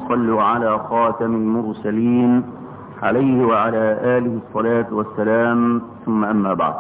وصلوا على خاتم المرسلين عليه وعلى آله الصلاة والسلام ثم أما بعد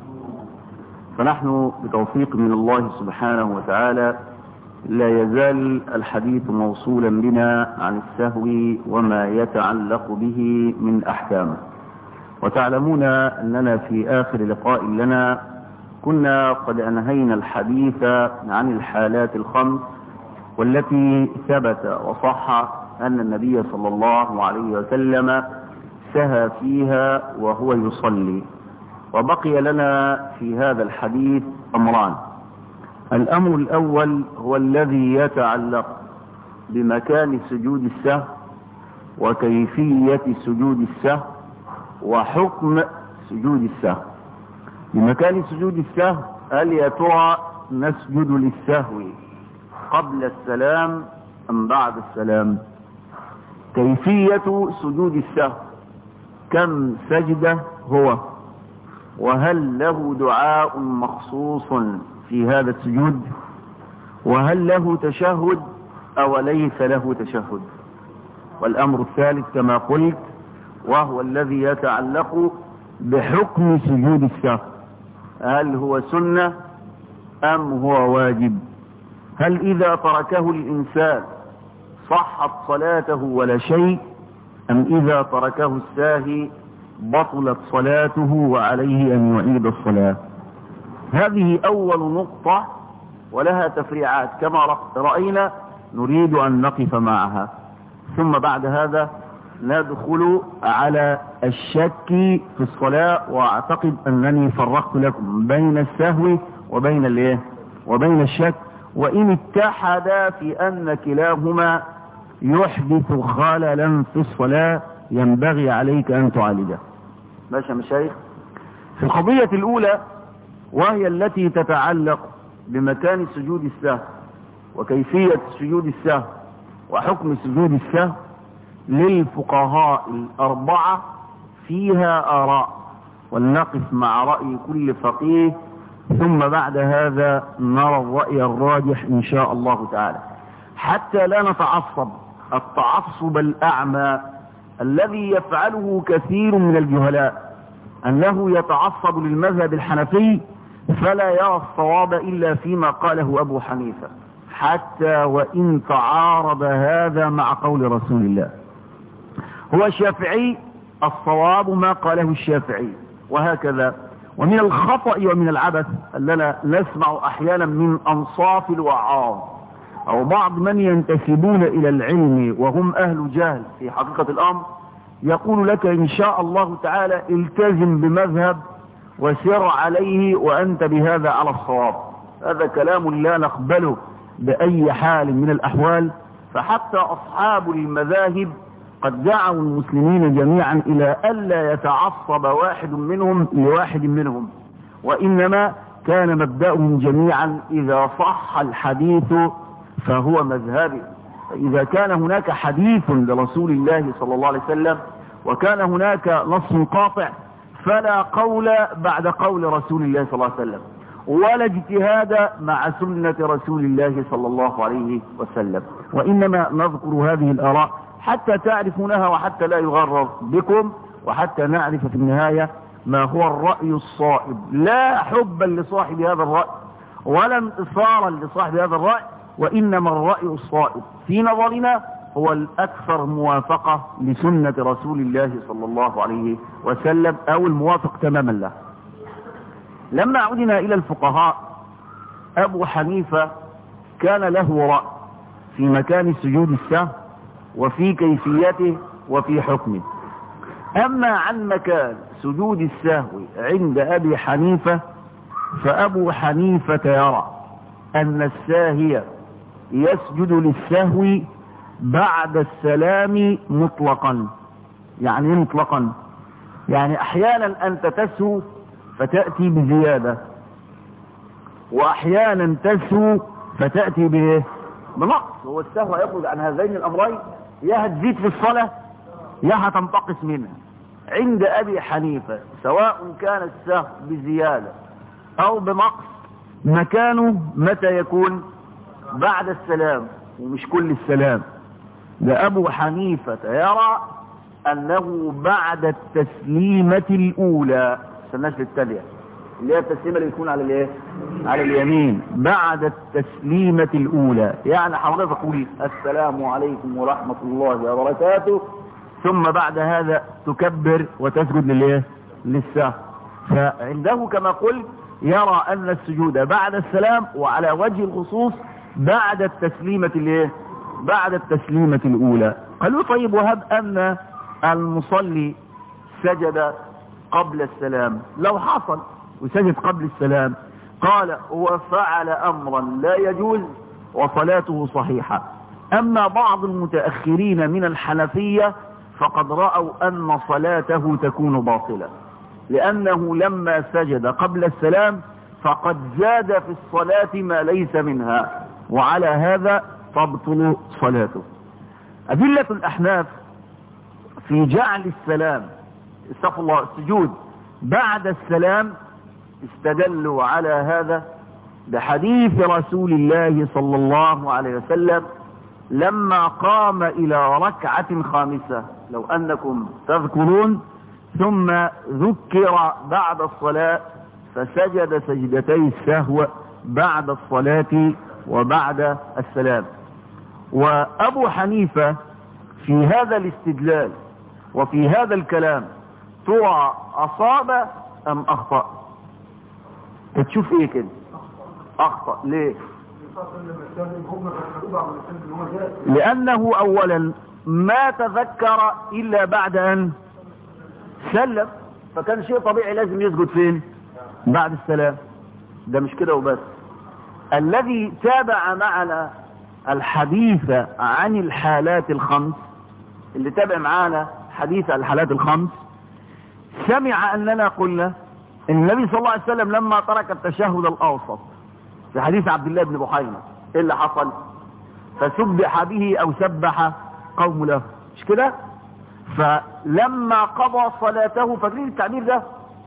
فنحن بتوفيق من الله سبحانه وتعالى لا يزال الحديث موصولا بنا عن السهو وما يتعلق به من أحكامه وتعلمون أننا في آخر لقاء لنا كنا قد أنهينا الحديث عن الحالات الخمس والتي ثبت وصح أن النبي صلى الله عليه وسلم سهى فيها وهو يصلي وبقي لنا في هذا الحديث أمران الأمر الأول هو الذي يتعلق بمكان سجود السهو وكيفية سجود السهو وحكم سجود السهو بمكان سجود السهو هل يا ترى نسجد للسهو قبل السلام أم بعد السلام كيفية سجود السهو كم سجدة هو وهل له دعاء مخصوص في هذا السجود وهل له تشهد أو ليس له تشهد والأمر الثالث كما قلت وهو الذي يتعلق بحكم سجود السهو هل هو سنة أم هو واجب هل إذا تركه الإنسان صحت صلاته ولا شيء أم إذا تركه الساهي بطلت صلاته وعليه أن يعيد الصلاة هذه أول نقطة ولها تفريعات كما رأينا نريد أن نقف معها ثم بعد هذا ندخل على الشك في الصلاة واعتقد انني فرقت لكم بين السهو وبين الايه وبين الشك وان اتحدا في ان كلاهما يحدث خللا في الصلاة ينبغي عليك ان تعالجه ماشي يا مشايخ في القضية الاولى وهي التي تتعلق بمكان سجود السهو وكيفية سجود السهو وحكم سجود السهو للفقهاء الأربعة فيها آراء ولنقف مع رأي كل فقيه ثم بعد هذا نرى الرأي الراجح إن شاء الله تعالى حتى لا نتعصب التعصب الأعمى الذي يفعله كثير من الجهلاء أنه يتعصب للمذهب الحنفي فلا يرى الصواب إلا فيما قاله أبو حنيفة حتى وإن تعارض هذا مع قول رسول الله هو شافعي الصواب ما قاله الشافعي وهكذا ومن الخطأ ومن العبث أننا نسمع أحيانا من أنصاف الوعاظ أو بعض من ينتسبون إلى العلم وهم أهل جهل في حقيقة الأمر يقول لك إن شاء الله تعالى التزم بمذهب وسر عليه وأنت بهذا على الصواب هذا كلام لا نقبله بأي حال من الأحوال فحتى أصحاب المذاهب قد دعوا المسلمين جميعا الى الا يتعصب واحد منهم لواحد منهم وانما كان مبدأهم جميعا اذا صح الحديث فهو مذهبي فاذا كان هناك حديث لرسول الله صلى الله عليه وسلم وكان هناك نص قاطع فلا قول بعد قول رسول الله صلى الله عليه وسلم ولا اجتهاد مع سنة رسول الله صلى الله عليه وسلم وإنما نذكر هذه الآراء حتى تعرفونها وحتى لا يغرر بكم وحتى نعرف في النهاية ما هو الرأي الصائب لا حبا لصاحب هذا الرأي ولا انتصارا لصاحب هذا الرأي وإنما الرأي الصائب في نظرنا هو الأكثر موافقة لسنة رسول الله صلى الله عليه وسلم أو الموافق تماما له لما عدنا إلى الفقهاء أبو حنيفة كان له رأي في مكان سجود السهو وفي كيفيته وفي حكمه أما عن مكان سجود السهو عند أبي حنيفة فأبو حنيفة يرى أن الساهي يسجد للسهو بعد السلام مطلقا يعني مطلقا يعني أحيانا أنت تسهو فتأتي بزيادة وأحيانا تسهو فتأتي بإيه بنقص هو السهو يخرج عن هذين الأمرين يا هتزيد في الصلاة يا هتنتقص منها عند أبي حنيفة سواء كان السهو بزيادة أو بنقص مكانه متى يكون بعد السلام ومش كل السلام ده أبو حنيفة يرى أنه بعد التسليمة الأولى سناش للتالية اللي هي التسليمة اللي بتكون على الايه على اليمين بعد التسليمة الأولى يعني حضرتك تقول السلام عليكم ورحمة الله وبركاته ثم بعد هذا تكبر وتسجد للايه للسهو فعنده كما قلت يرى أن السجود بعد السلام وعلى وجه الخصوص بعد التسليمة الايه بعد التسليمة الأولى قالوا طيب وهب أن المصلي سجد قبل السلام لو حصل وسجد قبل السلام قال وفعل أمرا لا يجوز وصلاته صحيحة أما بعض المتأخرين من الحنفية فقد رأوا أن صلاته تكون باطلة لأنه لما سجد قبل السلام فقد زاد في الصلاة ما ليس منها وعلى هذا تبطل صلاته أدلة الأحناف في جعل السلام استغفر الله السجود بعد السلام استدلوا على هذا بحديث رسول الله صلى الله عليه وسلم لما قام إلى ركعة خامسة لو أنكم تذكرون ثم ذكر بعد الصلاة فسجد سجدتي السهو بعد الصلاة وبعد السلام وأبو حنيفة في هذا الاستدلال وفي هذا الكلام ترى أصاب أم أخطأ تشوف ايه كده أخطأ ليه لأنه أولا ما تذكر إلا بعد أن سلم فكان شيء طبيعي لازم يسجد فين بعد السلام ده مش كده وبس الذي تابع معنا الحديث عن الحالات الخمس اللي تابع معنا حديث الحالات الخمس سمع أننا قلنا النبي صلى الله عليه وسلم لما ترك التشهد الأوسط في حديث عبد الله بن بحيرة ايه اللي حصل فسبح به او سبح قوم له مش كده فلما قضى صلاته فاكرين التعبير ده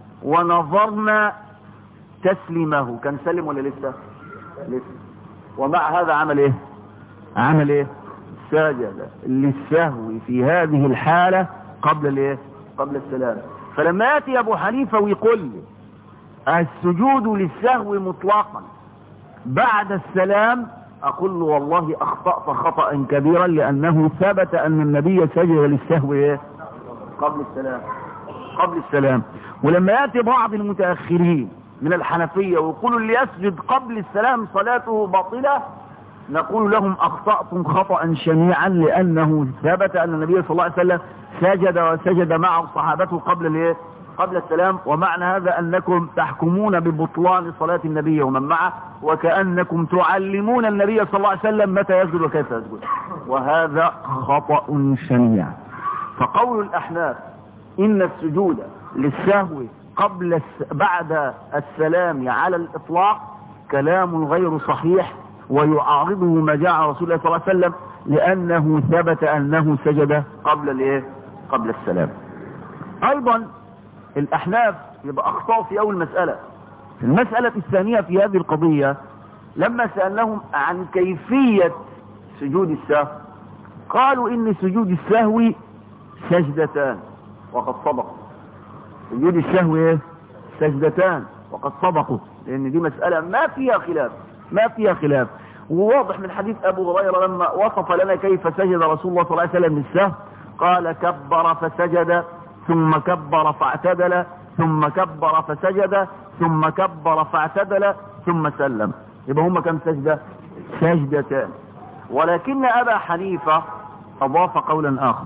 ونظرنا تسليمه كان سلم ولا لسه لسه ومع هذا عمل ايه عمل ايه سجد للسهو في هذه الحالة قبل الايه قبل السلام فلما ياتي ابو حنيفة ويقول لي السجود للسهو مطلقا بعد السلام اقول له والله اخطأت خطأ كبيرا لانه ثبت ان النبي سجد للسهو ايه قبل السلام قبل السلام ولما ياتي بعض المتأخرين من الحنفية ويقولوا اللي يسجد قبل السلام صلاته باطلة نقول لهم اخطأتم خطأ شنيعا لانه ثبت ان النبي صلى الله عليه وسلم سجد وسجد معه صحابته قبل الايه قبل السلام ومعنى هذا انكم تحكمون ببطلان صلاة النبي ومن معه وكأنكم تعلمون النبي صلى الله عليه وسلم متى يسجد وكيف يسجد وهذا خطأ شنيع فقول الاحناف ان السجود للسهو قبل الس... بعد السلام على الاطلاق كلام غير صحيح ويعارضه ما جاء رسول الله صلى الله عليه وسلم لانه ثبت انه سجد قبل الايه قبل السلام ايضا الاحناف يبقى اخطاوا في اول مسألة في المسألة الثانية في هذه القضية لما سألناهم عن كيفية سجود السهو قالوا ان سجود السهو سجدتان وقد صدقوا سجود السهو ايه سجدتان وقد صدقوا لان دي مسألة ما فيها خلاف ما فيها خلاف وواضح من حديث ابو هريره لما وصف لنا كيف سجد رسول الله صلى الله عليه وسلم للسهو قال كبر فسجد ثم كبر فاعتدل ثم كبر فسجد ثم كبر فاعتدل ثم سلم يبقى هم كم سجدة سجدتان ولكن أبا حنيفة أضاف قولا آخر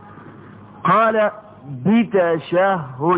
قال بتشهد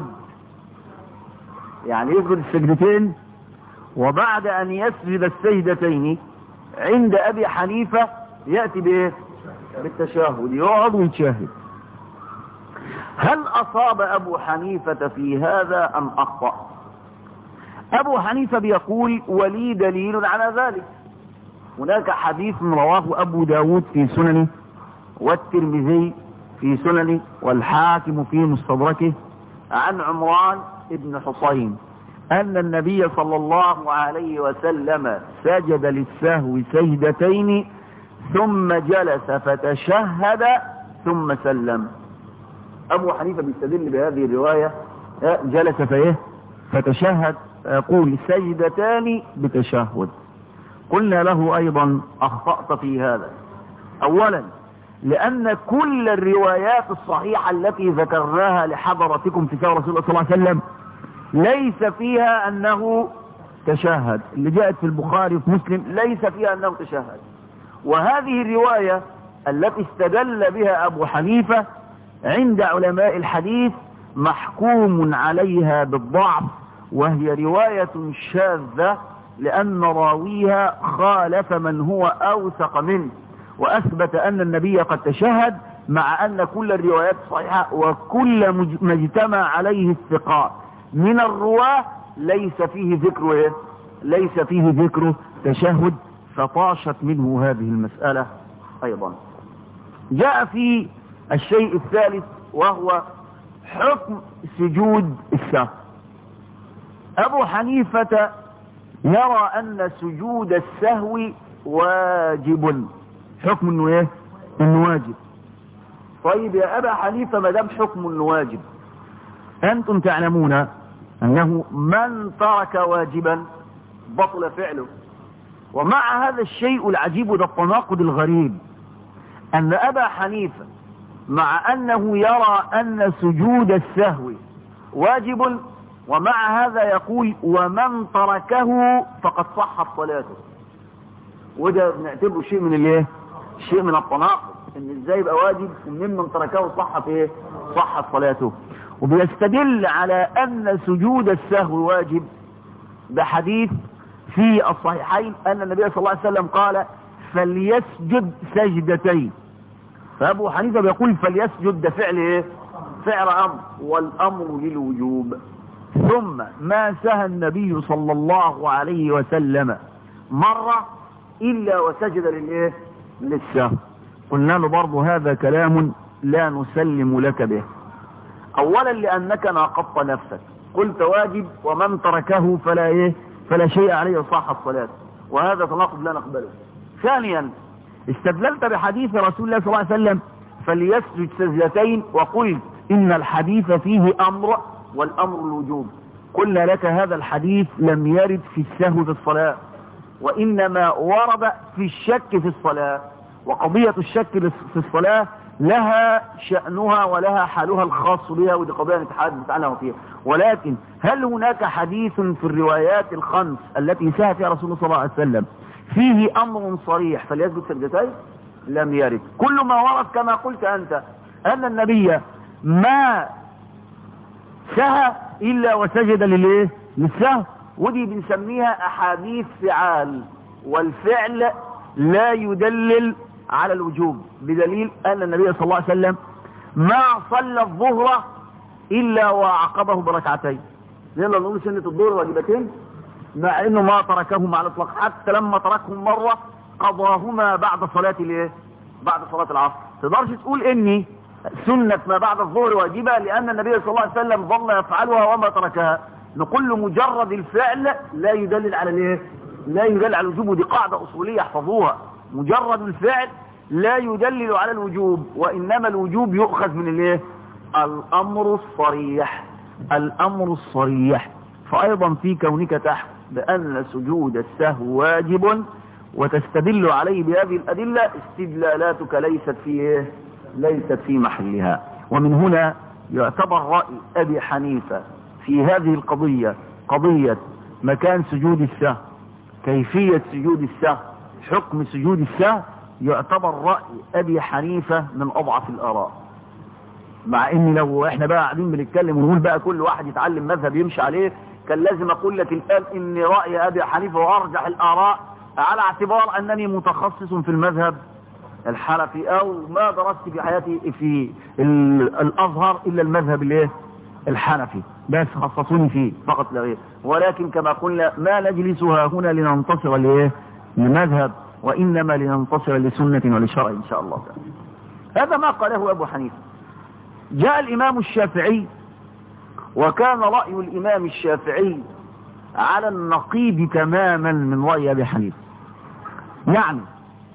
يعني يسجد السجدتين وبعد أن يسجد السجدتين عند أبي حنيفة يأتي بإيه بالتشهد يقعد ويتشهد هل أصاب أبو حنيفة في هذا أم أخطأ أبو حنيفة بيقول ولي دليل على ذلك هناك حديث رواه أبو داود في سننه والترمذي في سننه والحاكم في مستدركه عن عمران ابن حصين أن النبي صلى الله عليه وسلم سجد للسهو سجدتين ثم جلس فتشهد ثم سلم أبو حنيفة بيستدل بهذه الرواية جلس فإيه فتشهد يقول سجدتان بتشهد قلنا له أيضا أخطأت في هذا أولا لأن كل الروايات الصحيحة التي ذكرناها لحضرتكم في سورة رسول الله صلى الله عليه وسلم ليس فيها أنه تشهد اللي جاءت في البخاري وفي مسلم ليس فيها أنه تشهد وهذه الرواية التي استدل بها أبو حنيفة عند علماء الحديث محكوم عليها بالضعف وهي رواية شاذة لأن راويها خالف من هو أوثق منه وأثبت أن النبي قد تشهد مع أن كل الروايات صحيحة وكل ما اجتمع عليه الثقات من الرواة ليس فيه ذكر إيه؟ ليس فيه ذكر تشهد فطاشت منه هذه المسألة أيضا جاء في الشيء الثالث وهو حكم سجود السهو أبو حنيفة يرى أن سجود السهو واجب حكم انه ايه انه واجب طيب يا ابا حنيفة ما دام حكم انه واجب انتم تعلمون انه من ترك واجبا بطل فعله ومع هذا الشيء العجيب ده التناقض الغريب ان ابا حنيفة مع انه يرى ان سجود السهو واجب ومع هذا يقول ومن تركه فقد صحت صلاته وده بنعتبره شيء من الايه شيء من التناقض ان ازاي يبقى واجب وممن تركه صحت ايه صحت صلاته وبيستدل على ان سجود السهو واجب بحديث في الصحيحين ان النبي صلى الله عليه وسلم قال فليسجد سجدتين فابو حنيفه بيقول فليسجد ده فعل ايه فعل امر والامر للوجوب ثم ما سهى النبي صلى الله عليه وسلم مرة الا وسجد للايه للسهو قلنا له برضه هذا كلام لا نسلم لك به اولا لانك ناقضت نفسك قلت واجب ومن تركه فلا ايه فلا شيء عليه صح الصلاة وهذا تناقض لا نقبله ثانيا استدللت بحديث رسول الله صلى الله عليه وسلم فليسجد سجدتين وقلت ان الحديث فيه امر والامر الوجوب قلنا لك هذا الحديث لم يرد في السهو في الصلاة وانما ورد في الشك في الصلاة وقضية الشك في الصلاة لها شأنها ولها حالها الخاص بها ودي قضية نتحدث عنها فيها ولكن هل هناك حديث في الروايات الخمس التي سهى فيها رسول الله صلى الله عليه وسلم فيه امر صريح فليثبت سجدتين لم يرد كل ما ورد كما قلت انت ان النبي ما سهى الا وسجد للايه للسهو ودي بنسميها احاديث فعال والفعل لا يدلل على الوجوب بدليل ان النبي صلى الله عليه وسلم ما صلى الظهر الا وعقبه بركعتين يلا نقول سنة الظهر واجبتين مع انه ما تركهما على الاطلاق حتى لما تركهم مرة قضاهما بعد صلاة الايه بعد صلاة العصر تقدرش تقول اني سنة ما بعد الظهر واجبة لان النبي صلى الله عليه وسلم ظل يفعلها وما تركها نقول له مجرد الفعل لا يدلل على الايه لا يدلل على الوجوب ودي قاعدة اصولية احفظوها مجرد الفعل لا يدلل على الوجوب وانما الوجوب يؤخذ من الايه الامر الصريح الامر الصريح فايضا في كونك تحت بان سجود السهو واجب وتستدل عليه بهذه الادلة استدلالاتك ليست في ايه ليست في محلها ومن هنا يعتبر رأي ابي حنيفة في هذه القضية قضية مكان سجود السهو كيفية سجود السهو حكم سجود السهو يعتبر رأي ابي حنيفة من اضعف الاراء مع ان لو احنا بقى قاعدين بنتكلم ونقول بقى كل واحد يتعلم مذهب يمشي عليه كان لازم اقول لك الان ان رأي ابي حنيفة وارجح الاراء على اعتبار انني متخصص في المذهب الحنفي او ما درست في حياتي في الازهر الا المذهب الايه الحنفي بس خصصوني فيه فقط لا غير ولكن كما قلنا ما نجلسها هنا لننتصر لايه لمذهب وانما لننتصر لسنة ولشرع ان شاء الله تعالى هذا ما قاله ابو حنيفه جاء الامام الشافعي وكان رأي الامام الشافعي على النقيض تماما من رأي ابي حنيفه يعني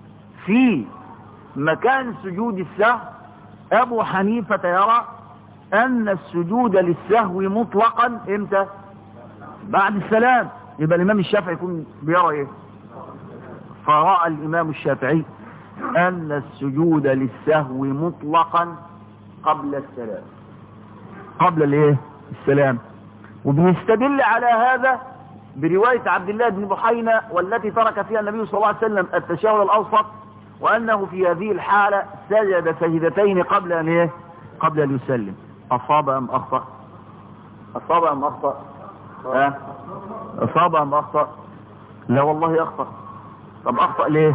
في مكان سجود السهو ابو حنيفة يرى ان السجود للسهو مطلقا امتى بعد السلام يبقى الامام الشافعي يكون بيرى ايه فرأى الامام الشافعي ان السجود للسهو مطلقا قبل السلام قبل الايه السلام وبيستدل على هذا برواية عبد الله بن بحينة والتي ترك فيها النبي صلى الله عليه وسلم التشاور الأوسط وأنه في هذه الحالة سجد سجدتين قبل أن إيه؟ قبل أن يسلم أصاب أم أخطأ أصاب أم أخطأ ها أصاب أم أخطأ لا والله أخطأ طب أخطأ ليه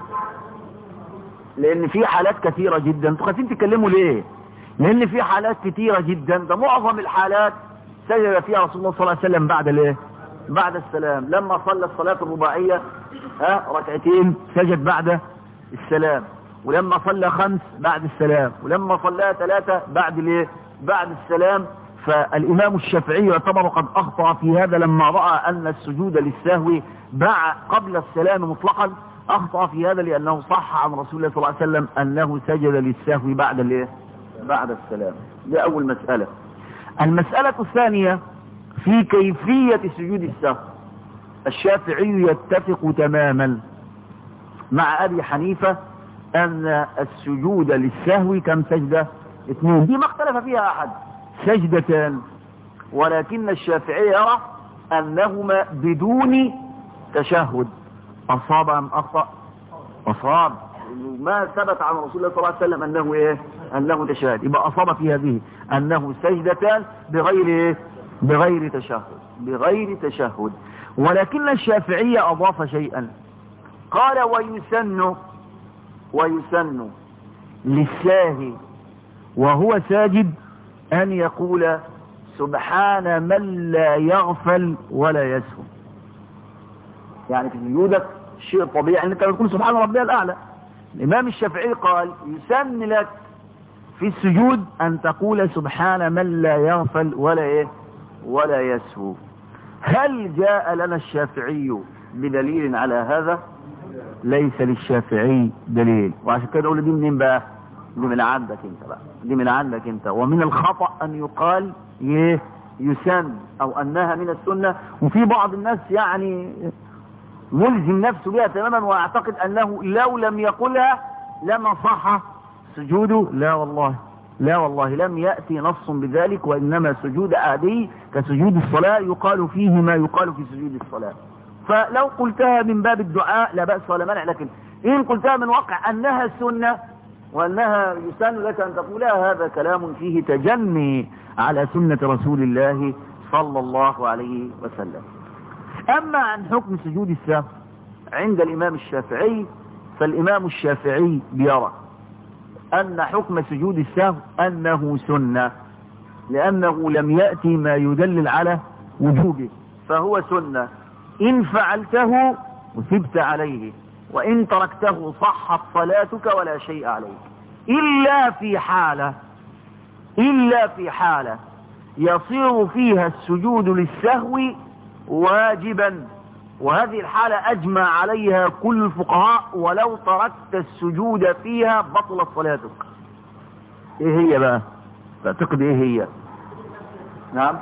لأن في حالات كثيرة جدا انتوا خايفين تتكلموا ليه لأن في حالات كثيرة جدا ده معظم الحالات سجد فيها رسول الله صلى الله عليه وسلم بعد الايه بعد السلام لما صلى الصلاة الرباعية ها ركعتين سجد بعد السلام ولما صلى خمس بعد السلام ولما صلى ثلاثة بعد الايه بعد السلام فالامام الشافعي يعتبر قد اخطأ في هذا لما رأى ان السجود للسهو بعد قبل السلام مطلقا اخطأ في هذا لانه صح عن رسول الله صلى الله عليه وسلم انه سجد للسهو بعد الايه بعد السلام دي اول مسألة المسألة الثانية في كيفية سجود السهو الشافعي يتفق تماما مع ابي حنيفة ان السجود للسهو كم سجدة اثنين دي ما اختلف فيها احد سجدتان ولكن الشافعي يرى انهما بدون تشهد اصاب ام اخطأ اصاب ما ثبت عن رسول الله صلى الله عليه وسلم انه ايه انه تشهد يبقى اصاب في هذه انه سجدتان بغير ايه بغير تشهد بغير تشهد ولكن الشافعي اضاف شيئا قال ويسن ويسن للساهي وهو ساجد ان يقول سبحان من لا يغفل ولا يسهو يعني في سجودك شيء طبيعي انك تقول سبحان ربي الاعلى الامام الشافعي قال يسن لك في السجود ان تقول سبحان من لا يغفل ولا ايه ولا يسهو هل جاء لنا الشافعي بدليل على هذا ليس للشافعي دليل وعشان كده اقول دي منين بقى دي من عندك انت بقى دي من عندك انت ومن الخطأ ان يقال ايه يسن او انها من السنة وفي بعض الناس يعني ملزم نفسه بها تماما واعتقد انه لو لم يقلها لما صح سجوده لا والله لا والله لم يأتي نص بذلك وإنما سجود عادي كسجود الصلاة يقال فيه ما يقال في سجود الصلاة فلو قلتها من باب الدعاء لا بأس ولا منع لكن إن قلتها من واقع أنها سنة وأنها يسن لك أن تقولها هذا كلام فيه تجني على سنة رسول الله صلى الله عليه وسلم أما عن حكم سجود السهو عند الإمام الشافعي فالإمام الشافعي بيرى أن حكم سجود السهو أنه سنة لأنه لم يأتي ما يدلل على وجوبه فهو سنة إن فعلته وثبت عليه وإن تركته صحت صلاتك ولا شيء عليك إلا في حالة إلا في حالة يصير فيها السجود للسهو واجبا وهذه الحالة أجمع عليها كل الفقهاء ولو تركت السجود فيها بطلت صلاتك ايه هي بقى تعتقد ايه هي نعم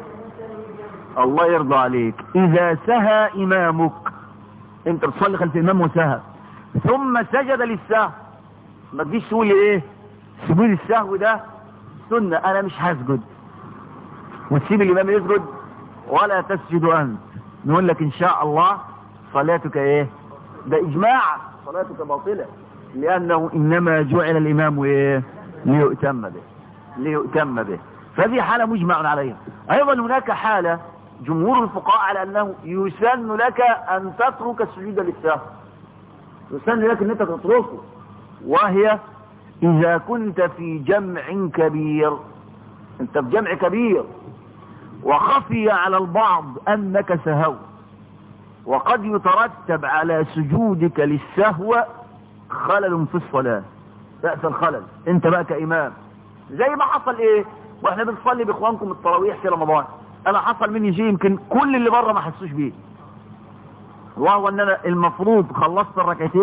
الله يرضى عليك اذا سهى امامك انت بتصلي خلف الامام وسهى ثم سجد للسهو ما تجيش تقول لي ايه سجود السهو ده سنة انا مش هسجد وتسيب الامام يسجد ولا تسجد انت نقول لك ان شاء الله صلاتك ايه ده اجماع صلاتك باطلة لانه انما جعل الامام ايه ليؤتم به ليؤتم به فهذه حالة مجمع عليها ايضا هناك حالة جمهور الفقهاء على انه يسن لك ان تترك السجود للسهو يسن لك ان انت تتركه وهي اذا كنت في جمع كبير انت في جمع كبير وخفي على البعض انك سهوت وقد يترتب على سجودك للسهو خلل في الصلاة رأس الخلل انت بقى كإمام زي ما حصل ايه واحنا بنصلي باخوانكم التراويح في رمضان انا حصل مني شيء يمكن كل اللي بره ما حسوش بيه وهو ان انا المفروض خلصت الركعتين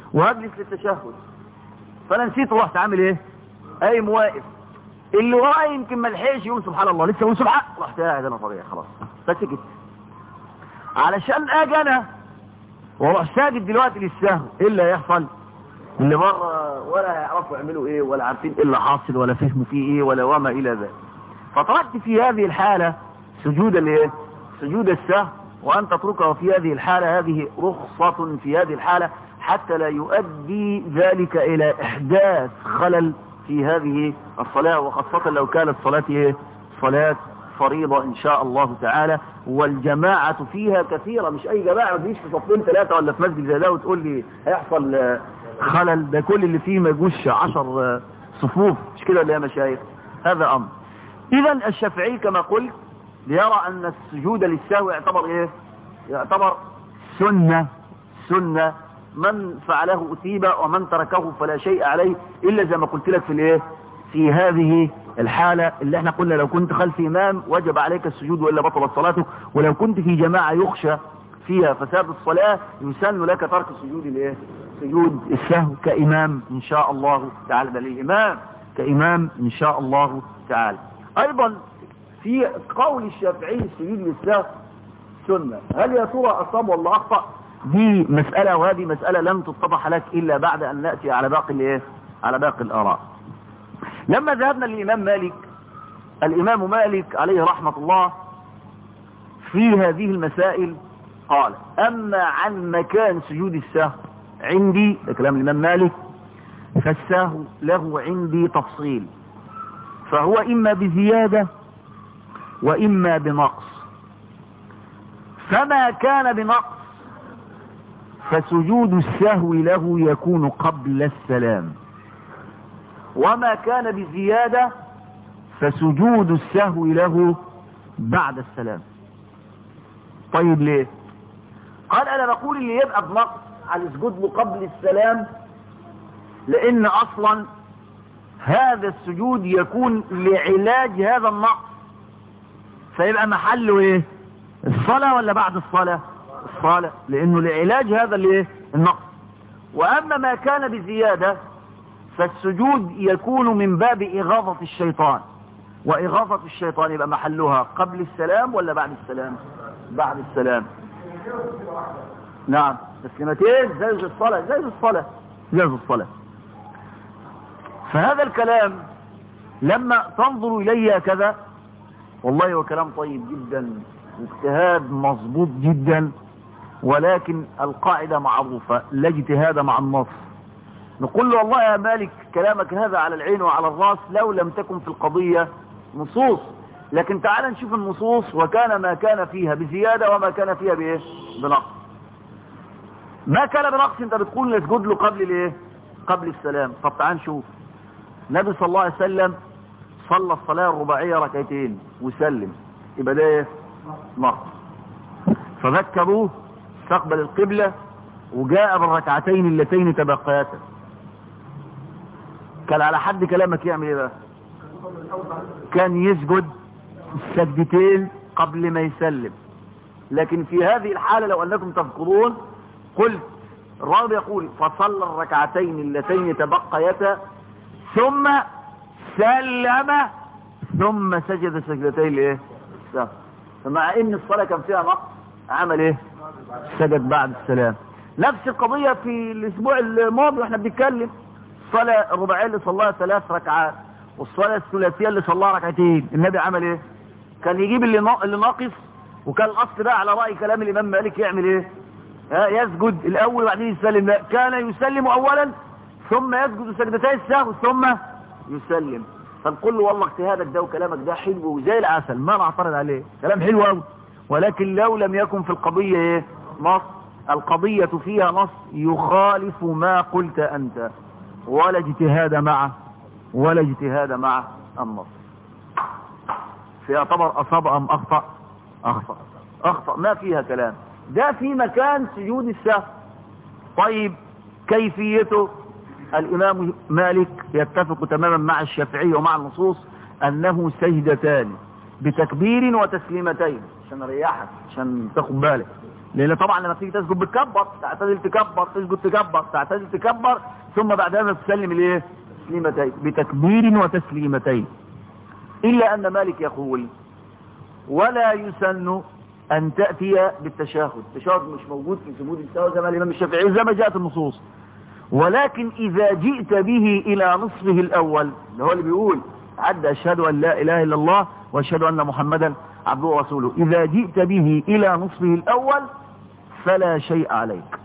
وهجلس للتشهد فانا نسيت ورحت عامل ايه قايم واقف اللي ورايا يمكن ما لحقش يقول سبحان الله لسه يقول سبحان رحت قاعد انا طبيعي خلاص فسكت علشان اجي انا واروح ساجد دلوقتي للسهو ايه اللي هيحصل اللي بره ولا هيعرفوا يعملوا ايه ولا عارفين ايه اللي حاصل ولا فهموا فيه ايه ولا وما الى ذلك فتركت في هذه الحالة سجود الايه سجود السهو وان تتركه في هذه الحالة هذه رخصة في هذه الحالة حتى لا يؤدي ذلك الى احداث خلل في هذه الصلاة وخاصة لو كانت صلاة ايه صلاة فريضة ان شاء الله تعالى والجماعة فيها كثيرة مش اي جماعة ما تجيش في صفين ثلاثة ولا في مسجد زي ده وتقول لي هيحصل آه، خلل ده كل اللي فيه ما يجوش عشر آه، صفوف مش كده ولا يا مشايخ هذا امر اذا الشافعي كما قلت ليرى ان السجود للسهو يعتبر ايه يعتبر سنة سنة من فعله أثيب ومن تركه فلا شيء عليه إلا زي ما قلت لك في الايه في هذه الحالة اللي احنا قلنا لو كنت خلف إمام وجب عليك السجود وإلا بطلت صلاته ولو كنت في جماعة يخشى فيها فساد الصلاة يسن لك ترك السجود الايه سجود السهو كإمام إن شاء الله تعالى بل الإمام كإمام إن شاء الله تعالى أيضا في قول الشافعي السجود للسهو سنة هل يا ترى أصاب ولا أخطأ دي مسألة وهذه مسألة لم تتضح لك إلا بعد أن نأتي على باقي الإيه على باقي الآراء لما ذهبنا للإمام مالك الإمام مالك عليه رحمة الله في هذه المسائل قال أما عن مكان سجود السهو عندي ده كلام الإمام مالك فالسهو له عندي تفصيل فهو إما بزيادة وإما بنقص فما كان بنقص فسجود السهو له يكون قبل السلام وما كان بزيادة فسجود السهو له بعد السلام طيب ليه قال انا بقول اللي يبقى بنقص على السجود له قبل السلام لان اصلا هذا السجود يكون لعلاج هذا النقص فيبقى محله ايه الصلاة ولا بعد الصلاة الصلاة لانه لعلاج هذا الايه النقص واما ما كان بزيادة فالسجود يكون من باب اغاظة الشيطان واغاظة الشيطان يبقى محلها قبل السلام ولا بعد السلام بعد السلام نعم تسليمتين زي الصلاة زي الصلاة زي الصلاة فهذا الكلام لما تنظر إلي كذا والله هو كلام طيب جدا واجتهاد مظبوط جدا ولكن القاعدة معروفة لا اجتهاد مع النص نقول له والله يا مالك كلامك هذا على العين وعلى الراس لو لم تكن في القضية نصوص لكن تعال نشوف النصوص وكان ما كان فيها بزيادة وما كان فيها بايه بنقص ما كان بنقص انت بتقول نسجد له قبل الايه قبل السلام طب تعال نشوف النبي صلى الله عليه وسلم صلى الصلاة الرباعية ركعتين وسلم يبقى ده ايه نقص فذكروه استقبل القبلة وجاء بالركعتين اللتين تبقياتا كان على حد كلامك يعمل ايه بقى كان يسجد السجدتين قبل ما يسلم لكن في هذه الحالة لو أنكم تذكرون قلت الراوي يقول فصلى الركعتين اللتين تبقيتا ثم سلم ثم سجد سجدتين لايه فمع ان الصلاة كان فيها نقص عمل ايه سجد بعد السلام نفس القضية في الاسبوع الماضي واحنا بنتكلم الصلاة الرباعية اللي صلاها ثلاث ركعات والصلاة الثلاثية اللي صلاها ركعتين النبي عمل ايه كان يجيب اللي اللي ناقص وكان الاصل بقى على رأي كلام الامام مالك يعمل ايه ها يسجد الاول وبعدين يسلم لا كان يسلم اولا ثم يسجد سجدتي السهو ثم يسلم فنقول له والله اجتهادك ده وكلامك ده حلو وزي العسل ما نعترض عليه كلام حلو قوي ولكن لو لم يكن في القضية ايه نص القضية فيها نص يخالف ما قلت انت ولا اجتهاد معه ولا اجتهاد مع النص فيعتبر اصاب ام اخطأ اخطأ اخطأ ما فيها كلام ده في مكان سجود السهو طيب كيفيته الامام مالك يتفق تماما مع الشافعي ومع النصوص انه سجدتان بتكبير وتسليمتين عشان اريحك عشان تاخد بالك لان طبعا لما تيجي تسجد بتكبر تعتدل تكبر تسجد تكبر تعتدل تكبر ثم بعد هذا تسلم الايه تسليمتين بتكبير وتسليمتين الا ان مالك يقول ولا يسن ان تأتي بالتشهد التشهد مش موجود في سجود السهو زي ما الامام الشافعي زي ما جاءت النصوص ولكن اذا جئت به الى نصفه الاول اللي هو اللي بيقول عد اشهد ان لا اله الا الله واشهد ان محمدا عبده ورسوله اذا جئت به الى نصفه الاول فلا شيء عليك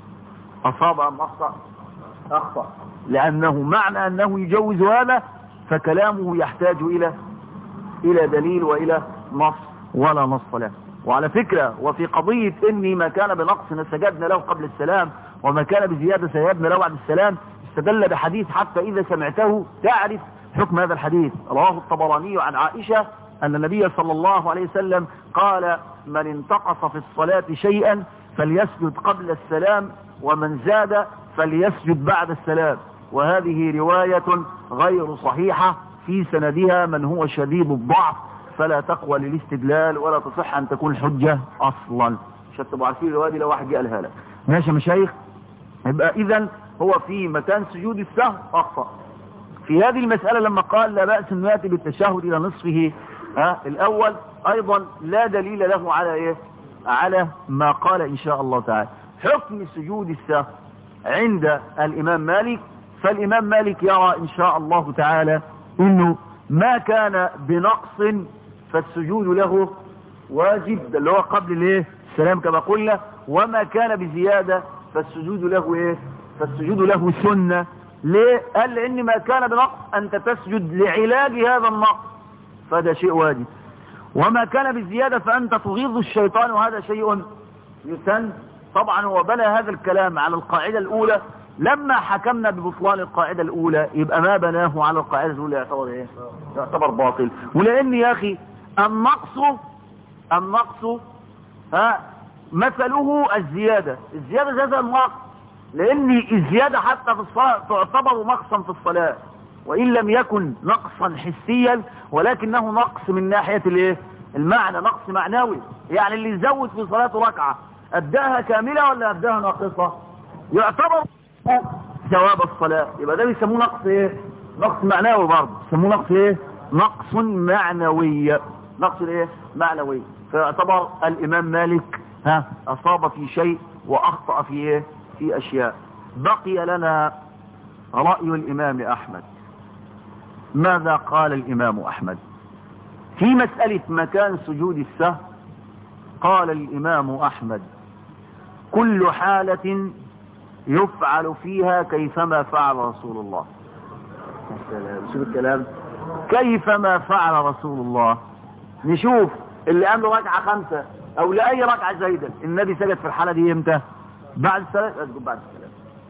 اصاب ام اخطأ اخطأ لانه معنى انه يجوز هذا فكلامه يحتاج الى الى دليل والى نص ولا نص له وعلى فكرة وفي قضية اني ما كان بنقص سجدنا له قبل السلام وما كان بزيادة سيدنا له بعد السلام استدل بحديث حتى اذا سمعته تعرف حكم هذا الحديث رواه الطبراني عن عائشة ان النبي صلى الله عليه وسلم قال من انتقص في الصلاة شيئا فليسجد قبل السلام ومن زاد فليسجد بعد السلام وهذه رواية غير صحيحة في سندها من هو شديد الضعف فلا تقوى للاستدلال ولا تصح ان تكون حجة اصلا عشان تبقوا عارفين الرواية دي لو واحد جه قالها لك ماشي يا مشايخ يبقى اذا هو في مكان سجود السهو اخطأ في هذه المسألة لما قال لا بأس انه يأتي بالتشهد الى نصفه ها الاول ايضا لا دليل له على ايه على ما قال ان شاء الله تعالى حكم سجود السهو عند الامام مالك فالامام مالك يرى ان شاء الله تعالى انه ما كان بنقص فالسجود له واجب ده اللي هو قبل الايه السلام كما قلنا وما كان بزيادة فالسجود له ايه فالسجود له سنة ليه قال لان ما كان بنقص انت تسجد لعلاج هذا النقص فهذا شيء واجب وما كان بزيادة فانت تغيظ الشيطان وهذا شيء يسن طبعا هو بنى هذا الكلام على القاعدة الاولى لما حكمنا ببطلان القاعدة الاولى يبقى ما بناه على القاعدة الاولى يعتبر ايه يعتبر باطل ولان يا اخي النقص النقص ها مثله الزيادة الزيادة زي النقص لان الزيادة حتى في الصلاة تعتبر نقصا في الصلاة وان لم يكن نقصا حسيا ولكنه نقص من ناحية الايه المعنى نقص معنوي يعني اللي يزود في صلاته ركعة اداها كاملة ولا اداها ناقصة يعتبر ثواب الصلاة يبقى ده بيسموه نقص ايه نقص معنوي برضه يسموه نقص ايه نقص معنوي نقص ايه معنوي فيعتبر الامام مالك ها اصاب في شيء واخطأ في ايه في اشياء بقي لنا رأي الامام احمد ماذا قال الامام احمد في مسألة مكان سجود السهو قال الامام احمد كل حالة يفعل فيها كيفما فعل رسول الله شوف الكلام كيفما فعل رسول الله نشوف اللي قام له ركعة خمسة او لأي ركعة زايدة النبي سجد في الحالة دي امتى بعد السلام اسجد بعد السلام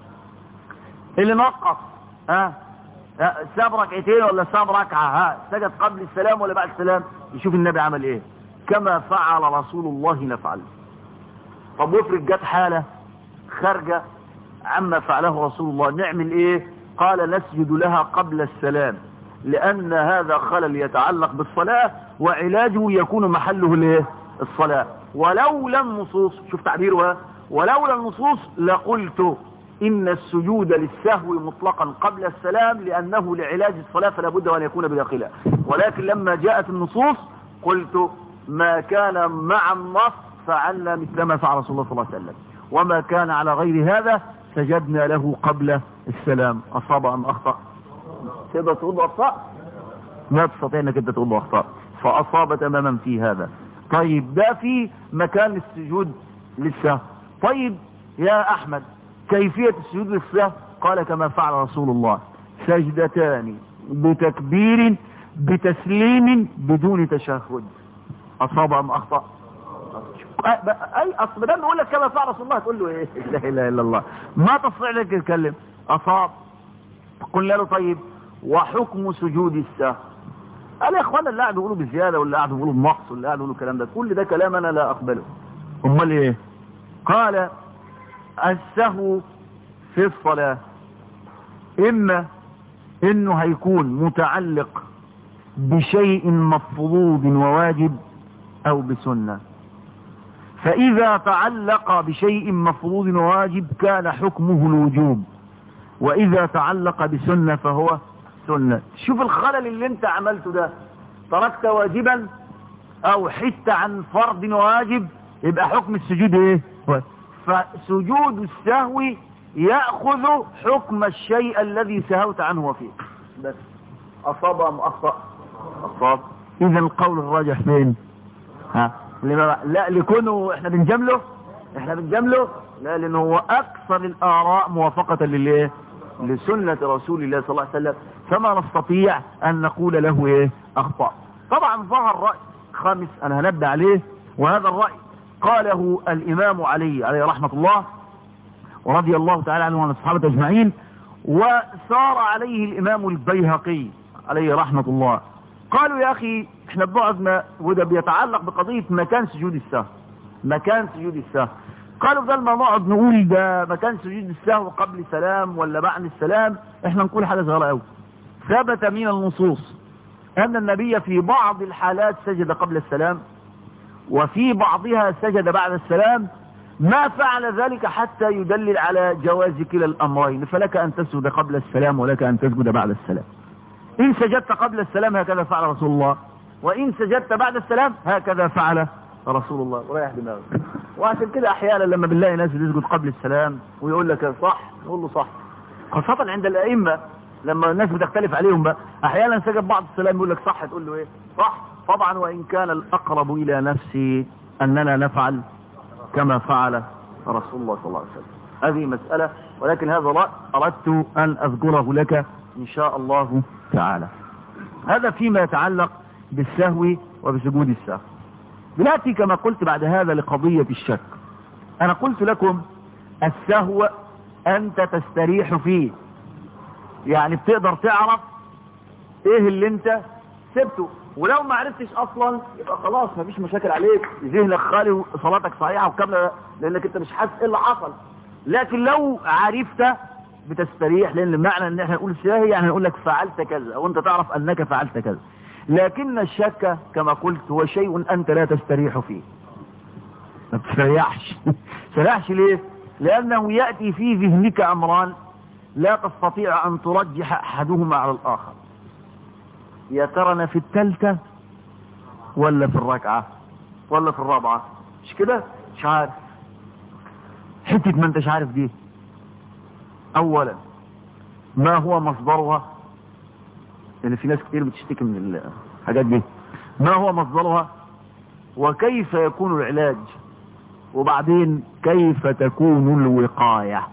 اللي نقص ها أه؟ ساب ركعتين ولا ساب ركعة ها سجد قبل السلام ولا بعد السلام يشوف النبي عمل ايه كما فعل رسول الله نفعل طب وافرض جت حالة خارجة عما فعله رسول الله نعمل ايه قال نسجد لها قبل السلام لان هذا خلل يتعلق بالصلاة وعلاجه يكون محله الايه الصلاة ولولا النصوص شوف تعبيرها ولولا النصوص لقلت ان السجود للسهو مطلقا قبل السلام لانه لعلاج الصلاة فلا بد وان يكون بداخلها ولكن لما جاءت النصوص قلت ما كان مع النص فعلنا مثل ما فعل رسول الله صلى الله عليه وسلم وما كان على غير هذا سجدنا له قبل السلام اصاب ام اخطأ تقدر تقول له اخطأ ما تستطيع انك انت تقول له اخطأ فاصاب تماما في هذا طيب ده في مكان السجود للسهو طيب يا احمد كيفية السجود للسهو قال كما فعل رسول الله سجدتان بتكبير بتسليم بدون تشهد اصاب ام اخطأ اي اصل ده بيقول لك كما فعل رسول الله تقول له ايه لا اله الا الله ما تستطيع لك تتكلم اصاب قلنا له طيب وحكم سجود السهو قال يا اخوانا اللي قاعد يقولوا بزياده واللي قاعد يقولوا بنقص واللي قاعد يقولوا الكلام ده كل ده كلام انا لا اقبله امال ايه قال السهو في الصلاه اما انه هيكون متعلق بشيء مفروض وواجب او بسنه فإذا تعلق بشيء مفروض واجب كان حكمه الوجوب وإذا تعلق بسنة فهو سنة شوف الخلل اللي انت عملته ده تركت واجبا او حدت عن فرض واجب يبقى حكم السجود ايه فسجود السهو يأخذ حكم الشيء الذي سهوت عنه وفيه بس أصاب أم أخطأ أصاب إذا القول الراجح فين ها لا لكونه احنا بنجمله احنا بنجمله لا لانه هو اكثر الاراء موافقة للايه لسنة رسول الله صلى الله عليه وسلم فما نستطيع ان نقول له ايه اخطأ طبعا ظهر رأي خامس انا هنبدأ عليه وهذا الرأي قاله الامام علي عليه رحمة الله ورضي الله تعالى عنه وعن الصحابة اجمعين وسار عليه الامام البيهقي عليه رحمة الله قالوا يا اخي احنا بنقعد ما وده بيتعلق بقضية مكان سجود السهو مكان سجود السهو قالوا بدل ما نقعد نقول ده مكان سجود السهو قبل السلام ولا بعد السلام احنا نقول حاجة صغيرة قوي ثبت من النصوص ان النبي في بعض الحالات سجد قبل السلام وفي بعضها سجد بعد السلام ما فعل ذلك حتى يدلل على جواز كلا الامرين فلك ان تسجد قبل السلام ولك ان تسجد بعد السلام إن سجدت قبل السلام هكذا فعل رسول الله وإن سجدت بعد السلام هكذا فعل رسول الله وريح دماغك وعشان كده أحيانا لما بنلاقي ناس بتسجد قبل السلام ويقول لك صح نقول له صح خاصة عند الأئمة لما الناس بتختلف عليهم بقى أحيانا سجد بعض السلام يقول لك صح تقول له إيه صح طبعا وإن كان الأقرب إلى نفسي أننا نفعل كما فعل رسول الله صلى الله عليه وسلم هذه مسألة ولكن هذا رأي أردت أن أذكره لك إن شاء الله تعالى هذا فيما يتعلق بالسهو وبسجود السهو بنأتي كما قلت بعد هذا لقضية الشك أنا قلت لكم السهو أنت تستريح فيه يعني بتقدر تعرف ايه اللي انت سبته ولو ما عرفتش اصلا يبقى خلاص مفيش مشاكل عليك ذهنك خالي وصلاتك صحيحه وكامله لانك انت مش حاسس ايه اللي حصل لكن لو عرفت بتستريح لان المعنى ان احنا نقول ساهي يعني نقول لك فعلت كذا او انت تعرف انك فعلت كذا لكن الشك كما قلت هو شيء انت لا تستريح فيه ما تستريحش تستريحش ليه لانه يأتي في ذهنك امران لا تستطيع ان ترجح احدهما على الاخر يا ترى انا في الثالثه ولا في الركعه ولا في الرابعه مش كده مش عارف حته ما انتش عارف دي اولا ما هو مصدرها لان في ناس كتير بتشتكي من الحاجات دي ما هو مصدرها وكيف يكون العلاج وبعدين كيف تكون الوقاية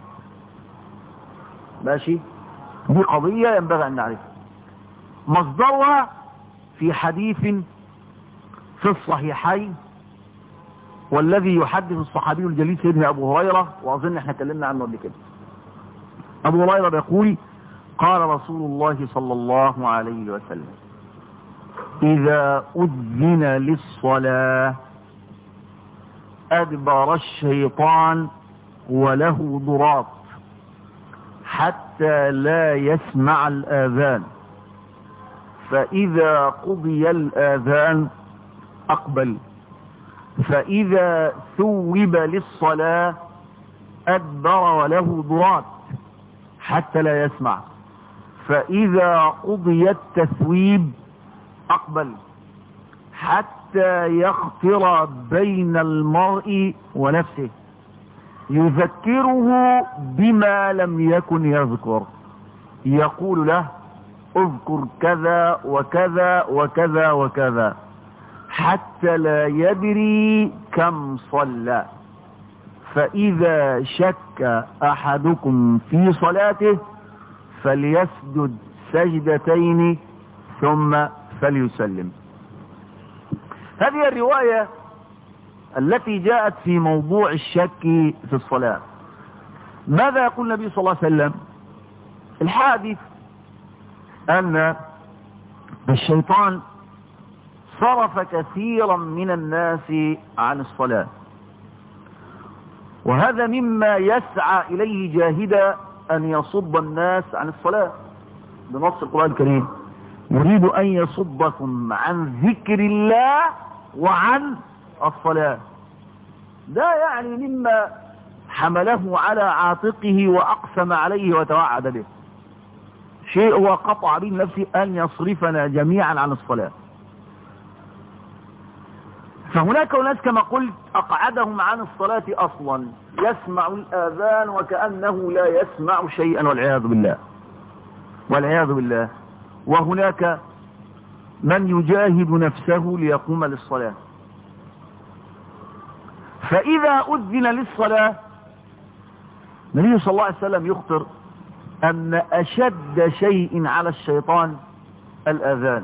ماشي دي قضية ينبغي ان نعرفها مصدرها في حديث في الصحيحين والذي يحدث الصحابي الجليل سيدنا ابو هريرة واظن احنا اتكلمنا عنه قبل كده ابو هريرة بيقول قال رسول الله صلى الله عليه وسلم اذا اذن للصلاة ادبر الشيطان وله ضراط حتى لا يسمع الاذان فاذا قضي الاذان اقبل فاذا ثوب للصلاة ادبر وله ضراط حتى لا يسمع فإذا قضي التثويب أقبل حتى يخطر بين المرء ونفسه يذكره بما لم يكن يذكر يقول له اذكر كذا وكذا وكذا وكذا حتى لا يدري كم صلى فإذا شك أحدكم في صلاته فليسجد سجدتين ثم فليسلم هذه الرواية التي جاءت في موضوع الشك في الصلاة ماذا يقول النبي صلى الله عليه وسلم الحادث أن الشيطان صرف كثيرا من الناس عن الصلاة وهذا مما يسعى إليه جاهدا أن يصد الناس عن الصلاة بنص القرآن الكريم يريد أن يصدكم عن ذكر الله وعن الصلاة ده يعني مما حمله على عاتقه وأقسم عليه وتوعد به شيء هو قطع به نفسه أن يصرفنا جميعا عن الصلاة فهناك ناس كما قلت أقعدهم عن الصلاة أصلا يسمع الآذان وكأنه لا يسمع شيئا والعياذ بالله والعياذ بالله وهناك من يجاهد نفسه ليقوم للصلاة فإذا أذن للصلاة النبي صلى الله عليه وسلم يخطر أن أشد شيء على الشيطان الآذان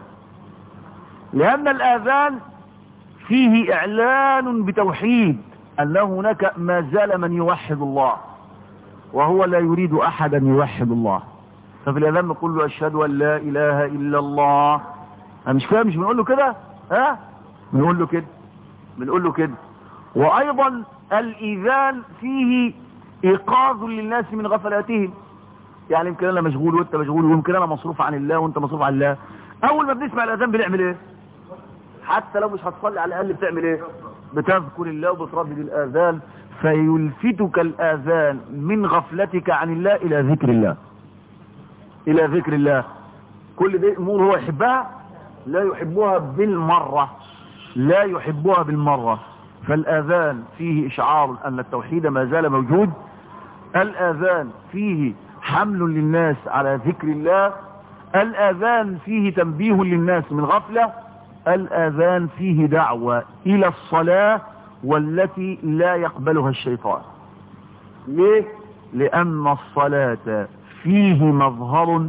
لأن الآذان فيه إعلان بتوحيد أن هناك ما زال من يوحد الله وهو لا يريد أحدا يوحد الله ففي الأذان نقول له أشهد أن لا إله إلا الله أنا مش فاهم مش بنقول له كده ها بنقول له كده بنقول له كده وأيضا الإذان فيه إيقاظ للناس من غفلاتهم يعني يمكن أنا مشغول وأنت مشغول ويمكن أنا مصروف عن الله وأنت مصروف عن الله أول ما بنسمع الأذان بنعمل إيه حتى لو مش هتصلي على الأقل بتعمل إيه بتذكر الله وبتردد الآذان فيلفتك الآذان من غفلتك عن الله إلى ذكر الله إلى ذكر الله كل دي أمور هو يحبها لا يحبها بالمرة لا يحبها بالمرة فالآذان فيه إشعار أن التوحيد ما زال موجود الآذان فيه حمل للناس على ذكر الله الآذان فيه تنبيه للناس من غفلة الآذان فيه دعوة إلى الصلاة والتي لا يقبلها الشيطان ليه؟ لأن الصلاة فيه مظهر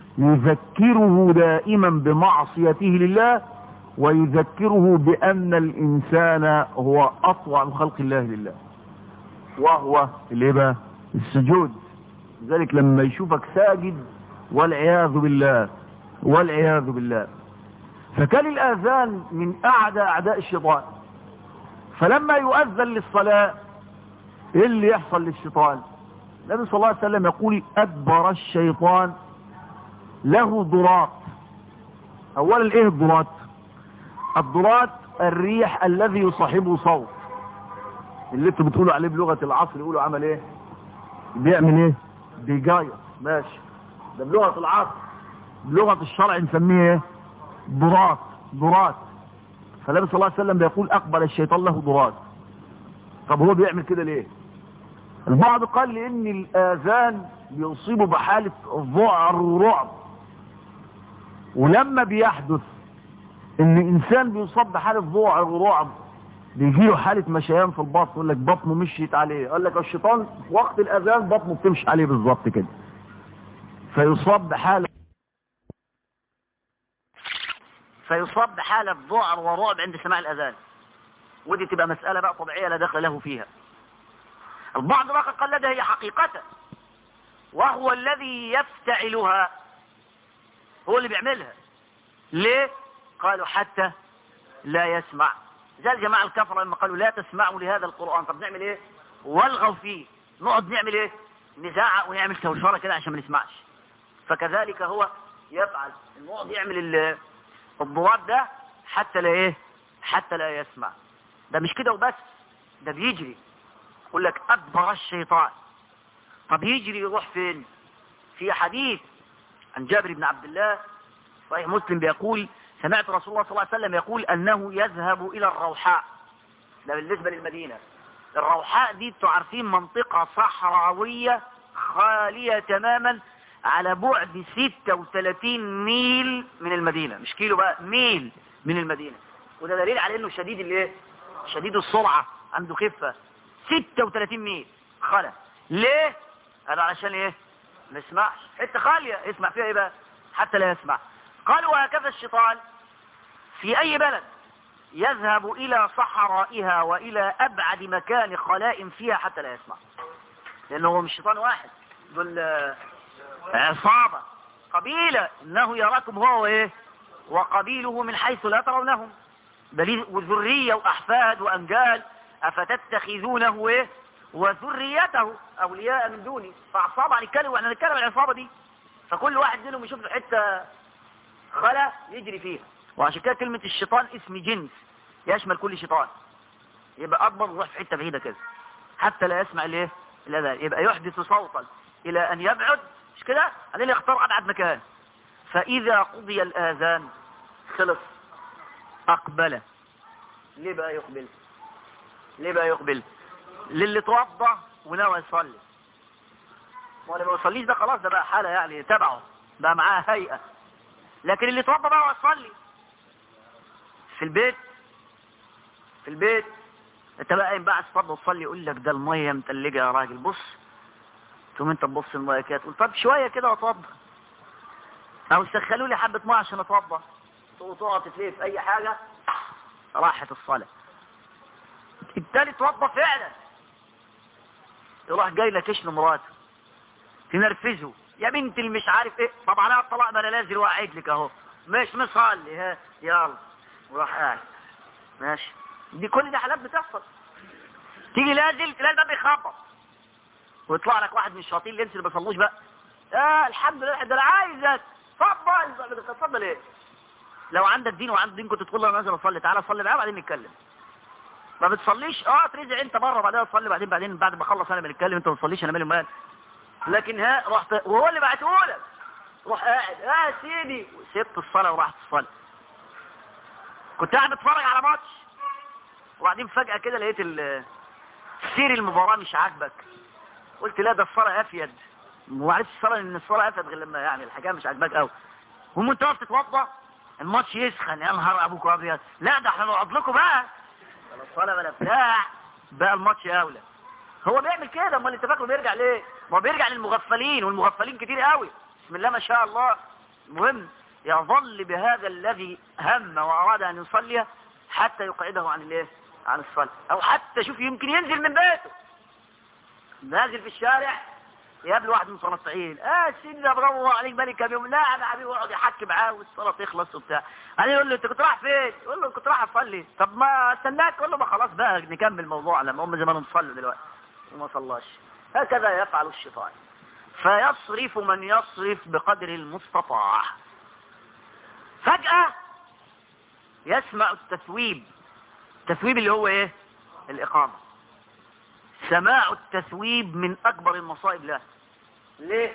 يذكره دائما بمعصيته لله ويذكره بأن الإنسان هو أطوع خلق الله لله وهو اللي بقى السجود ذلك لما يشوفك ساجد والعياذ بالله والعياذ بالله فكان الآذان من أعدى أعداء الشيطان فلما يؤذن للصلاة ايه اللي يحصل للشيطان النبي صلى الله عليه وسلم يقول أدبر الشيطان له ضراط أولا ايه الضراط الضراط الريح الذي يصاحبه صوت اللي انتوا بتقولوا عليه بلغة العصر يقولوا عمل ايه بيعمل ايه بيجاير ماشي ده بلغة العصر بلغة الشرع نسميه ايه ضراط ضراط فالنبي صلى الله عليه وسلم بيقول اقبل الشيطان له ضراط طب هو بيعمل كده ليه البعض قال لان الاذان بيصيبه بحالة ذعر ورعب ولما بيحدث ان انسان بيصاب بحالة ذعر ورعب بيجي له حالة مشيان في البطن يقول لك بطنه مشيت عليه قال لك الشيطان في وقت الاذان بطنه بتمشي عليه بالظبط كده فيصاب بحالة فيصاب بحالة ذعر ورعب عند سماع الأذان ودي تبقى مسألة بقى طبيعية لا دخل له فيها البعض بقى قال ده هي حقيقة وهو الذي يفتعلها هو اللي بيعملها ليه قالوا حتى لا يسمع زي الجماعة الكفرة لما قالوا لا تسمعوا لهذا القرآن طب نعمل ايه والغوا فيه نقعد نعمل ايه نزعق ونعمل شوشرة كده عشان ما نسمعش فكذلك هو يفعل نقعد يعمل الضواب ده حتى لا ايه حتى لا يسمع ده مش كده وبس ده بيجري يقول لك ادبر الشيطان طب يجري يروح فين في حديث عن جابر بن عبد الله صحيح مسلم بيقول سمعت رسول الله صلى الله عليه وسلم يقول انه يذهب الى الروحاء ده بالنسبة للمدينة الروحاء دي تعرفين منطقة صحراوية خالية تماما على بعد 36 ميل من المدينة مش كيلو بقى ميل من المدينة وده دليل على انه شديد الايه شديد السرعة عنده خفة 36 ميل خلا ليه هذا علشان ايه ما يسمعش حته خالية اسمع فيها ايه بقى حتى لا يسمع قالوا وهكذا الشيطان في اي بلد يذهب الى صحرائها والى ابعد مكان خلاء فيها حتى لا يسمع لانه هو مش شيطان واحد دول عصابة قبيلة انه يراكم هو وايه وقبيله من حيث لا ترونهم بل وذرية واحفاد وانجال افتتخذونه ايه وذريته اولياء من دوني فعصابة هنتكلم واحنا نتكلم عن العصابة دي فكل واحد منهم يشوف له حتة خلا يجري فيها وعشان كده كلمة الشيطان اسم جنس يشمل كل شيطان يبقى اضمن ويروح في حته بعيده كده حتى لا يسمع الايه الاذان يبقى يحدث صوتا الى ان يبعد مش كده بعدين يختار ابعد مكان فاذا قضي الاذان خلص اقبل ليه بقى يقبل ليه بقى يقبل للي توضى ونوى يصلي ما اللي ما يصليش ده خلاص ده بقى حاله يعني تبعه بقى معاه هيئه لكن اللي توضى بقى ويصلي في البيت في البيت انت بقى قايم بقى تصلي وتصلي يقول لك ده الميه متلجه يا راجل بص تقوم انت تبص الميه كده تقول طب شويه كده واتوضى او سخنوا لي حبه ميه عشان اتوضى تقعد تتلهي في اي حاجه راحت الصلاه التالي توضى فعلا يروح جاي لك اشن مراته تنرفزه يا بنت اللي مش عارف ايه طبعا انا الطلاق ما انا نازل واقعد لك اهو مش مصلي ها يلا وراح قاعد ماشي دي كل دي حالات بتحصل تيجي نازل تلاقي الباب بيخبط ويطلع لك واحد من الشياطين اللي اللي ما بيصلوش بقى اه الحمد لله ده انا عايزك اتفضل اتفضل ايه لو عندك دين وعندك دين كنت تقول له انا نازل اصلي تعالى صلي معايا وبعدين نتكلم ما بتصليش اه ترجع انت بره بعدين تصلي بعدين بعدين بعد ما اخلص انا بنتكلم انت ما بتصليش انا مالي ومال لكن ها رحت وهو اللي بعتهولك روح قاعد اه سيدي سبت الصلاه ورحت تصلي كنت قاعد بتفرج على ماتش وبعدين فجأة كده لقيت سير المباراة مش عاجبك قلت لا ده الصلاة افيد وما عرفتش الصلاة ان الصلاة افيد غير لما يعني الحكاية مش عاجباك قوي هم انت واقف تتوضى الماتش يسخن يا نهار ابوك ابيض لا ده احنا نقعد لكم بقى ولا الصلاة ولا بتاع بقى الماتش اولى هو بيعمل كده امال انت فاكره بيرجع ليه ما هو بيرجع للمغفلين والمغفلين كتير قوي بسم الله ما شاء الله المهم يظل بهذا الذي هم واراد ان يصلي حتى يقعده عن الايه عن الصلاة او حتى شوف يمكن ينزل من بيته نازل في الشارع يقابل واحد من صنطعين اه سيدي بدور عليك بالي كام يوم لا يا حبيبي يقعد يحكي معاه والصلاه تخلص وبتاع بعدين يقول له انت كنت رايح فين؟ يقول له كنت رايح اصلي طب ما استناك يقول له ما خلاص بقى نكمل الموضوع لما هم زمانهم صلوا دلوقتي وما صلاش هكذا يفعل الشيطان فيصرف من يصرف بقدر المستطاع فجأة يسمع التثويب التثويب اللي هو ايه الاقامة سماع التثويب من اكبر المصائب له ليه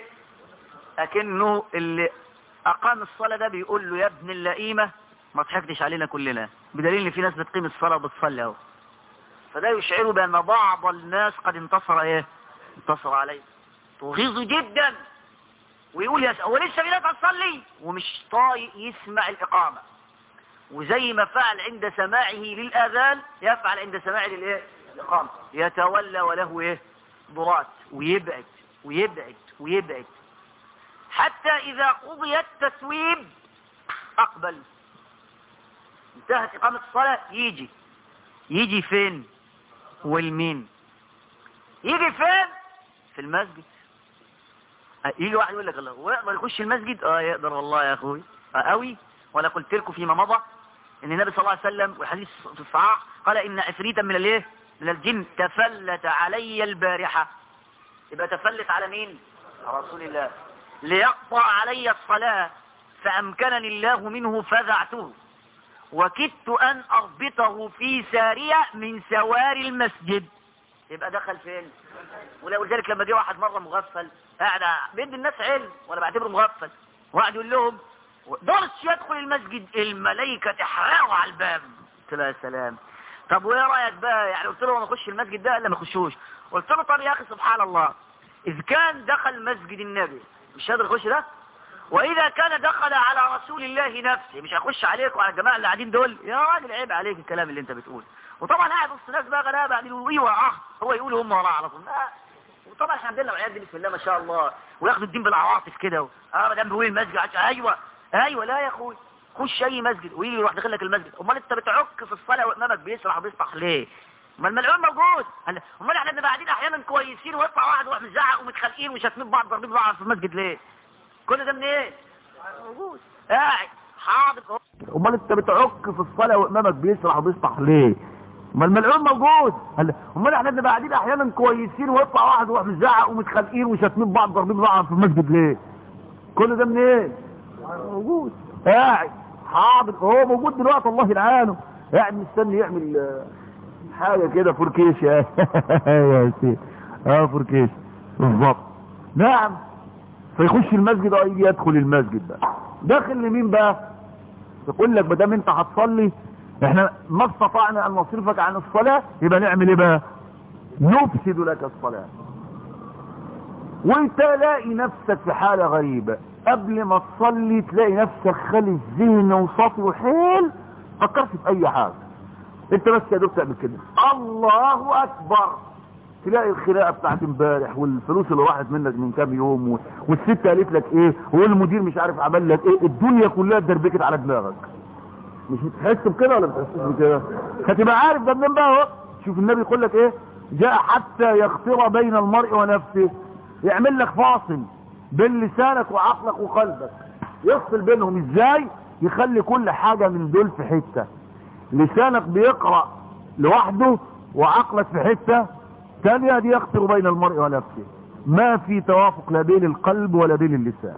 اكنه اللي اقام الصلاة ده بيقول له يا ابن اللئيمة ما ضحكتش علينا كلنا بدليل ان في ناس بتقيم الصلاة وبتصلي اهو فده يشعر بان بعض الناس قد انتصر ايه انتصر عليه تغيظ جدا ويقول يا هو لسه في ناس هتصلي ومش طايق يسمع الاقامه وزي ما فعل عند سماعه للآذان يفعل عند سماعه للإيه؟ الإقامة يتولى وله إيه؟ ضرات ويبعد ويبعد ويبعد حتى إذا قضي التثويب أقبل انتهت إقامة الصلاة يجي يجي فين والمين يجي فين في المسجد يجي واحد يقول لك الله هو يقدر يخش المسجد اه يقدر والله يا اخوي اه قوي وانا قلت لكم فيما مضى ان النبي صلى الله عليه وسلم والحديث في الصحاح قال ان عفريتا من الايه من الجن تفلت علي البارحة يبقى تفلت على مين على رسول الله ليقطع علي الصلاة فامكنني الله منه فذعته وكدت ان اربطه في سارية من سواري المسجد يبقى دخل فين ولذلك لما جه واحد مرة مغفل قاعد بيدي الناس علم وانا بعتبره مغفل وقعد يقول لهم درس يدخل المسجد الملائكة تحرقه على الباب قلت له يا سلام طب وايه رايك بقى يعني قلت له ما اخش المسجد ده الا ما اخشوش قلت له طب يا اخي سبحان الله اذ كان دخل مسجد النبي مش قادر يخش ده واذا كان دخل على رسول الله نفسه مش هيخش عليك وعلى الجماعه اللي قاعدين دول يا راجل عيب عليك الكلام اللي انت بتقوله وطبعا قاعد وسط ناس بقى غلابه قاعدين يقولوا ايوه اه هو يقول هم وراه على طول آه. وطبعا احنا عندنا العيال دي بسم الله ما شاء الله وياخدوا الدين بالعواطف كده اه ما دام بيقول المسجد ايوه ايوه لا يا اخوي خش اي مسجد ويجي يروح داخل لك المسجد امال انت بتعك في الصلاه وامامك بيسرح وبيسطح ليه ما الملعون موجود امال احنا بنبقى قاعدين احيانا كويسين ويطلع واحد ويروح مزعق ومتخانقين وشاتمين بعض ضاربين بعض في المسجد ليه كل ده منين ايه؟ موجود قاعد حاضر امال انت بتعك في الصلاه وامامك بيسرح وبيسطح ليه ما الملعون موجود امال احنا بنبقى قاعدين احيانا كويسين ويطلع واحد ويروح مزعق ومتخانقين وشاتمين بعض ضاربين بعض في المسجد ليه كل ده منين ايه؟ موجود قاعد حاضر هو موجود دلوقتي الله يلعانه قاعد مستني يعمل حاجة كده فوركيش يا يا سيدي اه فوركيش بالظبط نعم فيخش المسجد اه يجي يدخل المسجد بقى داخل لمين بقى يقول لك ما دام انت هتصلي احنا ما استطعنا ان نصرفك عن الصلاة يبقى نعمل ايه بقى نفسد لك الصلاة وانت لاقي نفسك في حالة غريبة قبل ما تصلي تلاقي نفسك خالي الذهن وصافي وحيل فكرت في اي حاجة انت بس يا دوب تعمل كده الله اكبر تلاقي الخناقه بتاعت امبارح والفلوس اللي راحت منك من كام يوم و... والست قالت لك ايه والمدير مش عارف عمل لك ايه الدنيا كلها اتدربكت على دماغك مش بتحس بكده ولا بتحس بكده هتبقى عارف ده منين بقى اهو شوف النبي يقول لك ايه جاء حتى يخطر بين المرء ونفسه يعمل لك فاصل بين لسانك وعقلك وقلبك يفصل بينهم ازاي يخلي كل حاجة من دول في حتة لسانك بيقرأ لوحده وعقلك في حتة تانية دي يخطر بين المرء ونفسه ما في توافق لا بين القلب ولا بين اللسان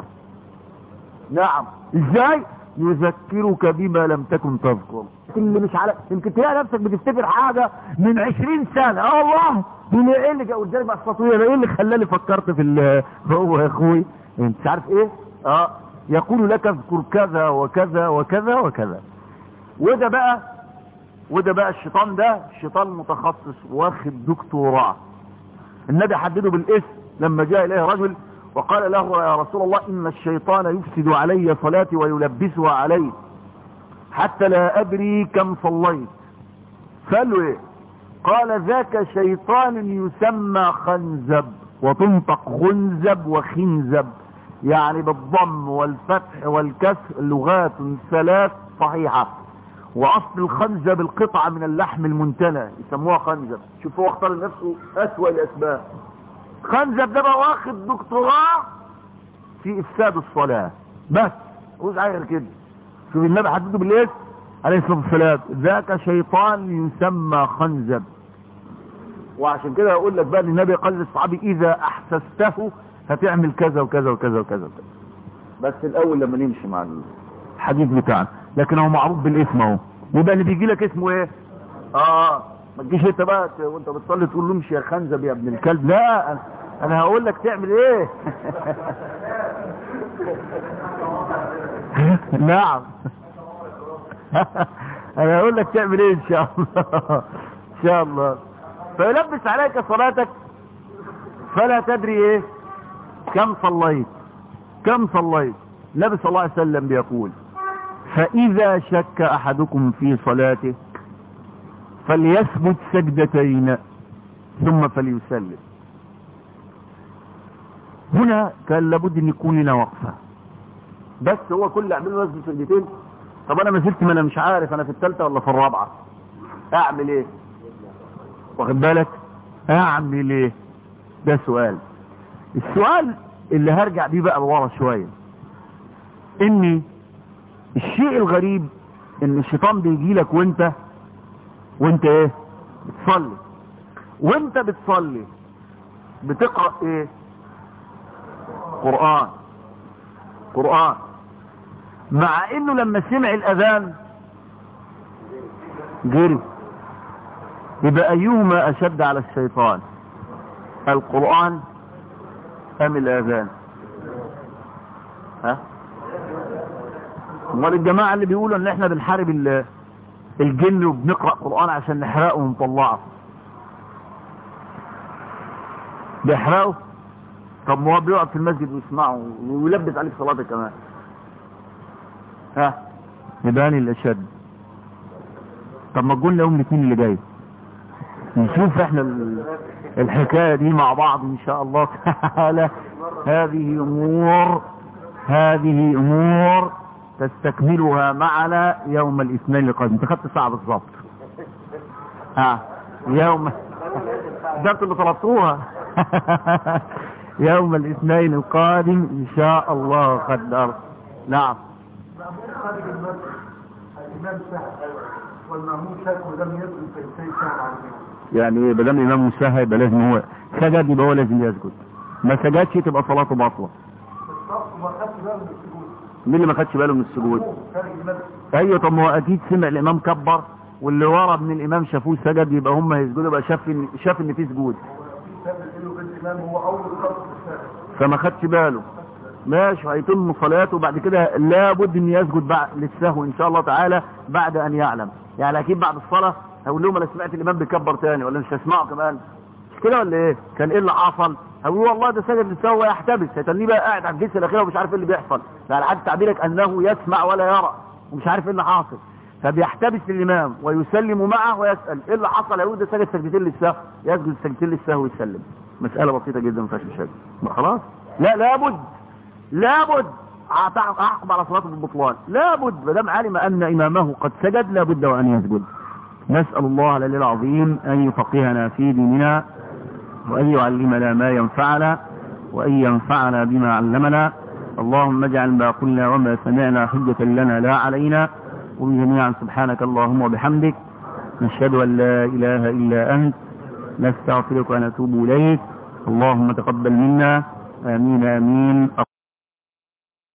نعم ازاي يذكرك بما لم تكن تذكر اللي مش على يمكن تلاقي نفسك بتفتكر حاجة من عشرين سنة اه والله من ايه اللي جاء قدامي بقى السطوية ده ايه اللي خلاني فكرت في ال- هو يا اخوي انت مش عارف ايه اه يقول لك اذكر كذا وكذا وكذا وكذا وده بقى وده بقى الشيطان ده شيطان متخصص واخد دكتوراه النبي حدده بالاسم لما جاء اليه رجل وقال له يا رسول الله ان الشيطان يفسد علي صلاتي ويلبسها علي حتى لا ادري كم صليت قال له ايه قال ذاك شيطان يسمى خنزب وتنطق خنزب وخنزب يعني بالضم والفتح والكسر لغات ثلاث صحيحه واصل الخنزب القطعة من اللحم المنتنى يسموها خنزب شوف هو اختار لنفسه اسوأ الاسباب خنزب ده بقى واخد دكتوراه في افساد الصلاة بس مش غير كده شوف النبي حدده بالاسم عليه الصلاة والسلام ذاك شيطان يسمى خنزب وعشان كده اقول لك بقى ان النبي قال للصحابي اذا احسسته هتعمل كذا وكذا وكذا وكذا وكذا بس الاول لما نمشي مع الحديث بتاعنا لكن هو معروف بالاسم اهو يبقى اللي بيجي لك اسمه ايه اه ما تجيش انت بقى ت- وانت بتصلي تقول له امشي يا خنزب يا ابن الكلب لا أنا- انا هقول لك تعمل ايه نعم انا هقول لك تعمل ايه ان شاء الله ان شاء الله فيلبس عليك صلاتك فلا تدري ايه كم صليت كم صليت النبي صلى الله عليه وسلم بيقول فإذا شك أحدكم في صلاته فليثبت سجدتين ثم فليسلم هنا كان لابد ان يكون لنا وقفة بس هو كل اللي اعمله نزل سجدتين طب انا ما زلت ما انا مش عارف انا في الثالثة ولا في الرابعة اعمل ايه واخد بالك اعمل ايه ده سؤال السؤال اللي هرجع بيه بقى لورا شوية اني الشيء الغريب ان الشيطان بيجي لك وانت وانت ايه بتصلي وانت بتصلي بتقرأ ايه قرآن قرآن مع انه لما سمع الاذان جري يبقى ايهما اشد على الشيطان القرآن ام الاذان ها امال الجماعة اللي بيقولوا ان احنا بنحارب ال- الجن وبنقرأ قرآن عشان نحرقه ونطلعه بيحرقه طب ما هو بيقعد في المسجد ويسمعه ويلبس عليك صلاتك كمان ها يبان الاشد طب ما تقول لهم الاثنين اللي جاي نشوف احنا ال- الحكاية دي مع بعض ان شاء الله تعالى هذه امور هذه امور تستكملها معنا يوم الاثنين القادم انت خدت ساعة بالظبط ها يوم ده انتوا اللي طلبتوها يوم الاثنين القادم ان شاء الله قدر نعم خارج المسجد الإمام سهل والمأمون شك ولم يدخل في الشيء سهل على الإمام يعني ايه بدل الامام مسهى يبقى لازم هو سجد يبقى هو لازم يسجد ما سجدش تبقى صلاته باطله الصف ما خدش باله من السجود مين اللي ما خدش باله من السجود خارج المسجد ايوه طب ما هو اكيد سمع الامام كبر واللي ورا من الامام شافوه سجد يبقى هم هيسجدوا يبقى شاف ان شاف ان في سجود في سبب بينه وبين الامام هو اول خط في السنه فما خدش باله ماشي هيتم صلاته وبعد كده لابد ان يسجد بعد للسهو ان شاء الله تعالى بعد ان يعلم يعني اكيد بعد الصلاه هقول لهم انا سمعت الامام بيكبر تاني ولا مش هسمعه كمان مش كده ولا ايه كان ايه اللي حصل هقول والله ده سجد للسهو ويحتبس هيتنيه بقى قاعد على الجلسه الاخيره ومش عارف ايه اللي بيحصل على حد تعبيرك انه يسمع ولا يرى ومش عارف ايه اللي حاصل فبيحتبس الامام ويسلم معه ويسال ايه اللي حصل يقول ده سجد سجدتين للسهو يسجد سجدتين للسهو ويسلم مساله بسيطه جدا ما فيهاش مشاكل ما خلاص لا لابد لابد أعتق- احكم على صلاته بالبطلان لابد ما دام علم ان امامه قد سجد لابد وان يسجد نسال الله العلي العظيم ان يفقهنا في ديننا وان يعلمنا ما ينفعنا وان ينفعنا بما علمنا اللهم اجعل ما قلنا وما سمعنا حجة لنا لا علينا وجميعا سبحانك اللهم وبحمدك نشهد ان لا اله الا انت نستغفرك ونتوب اليك اللهم تقبل منا امين امين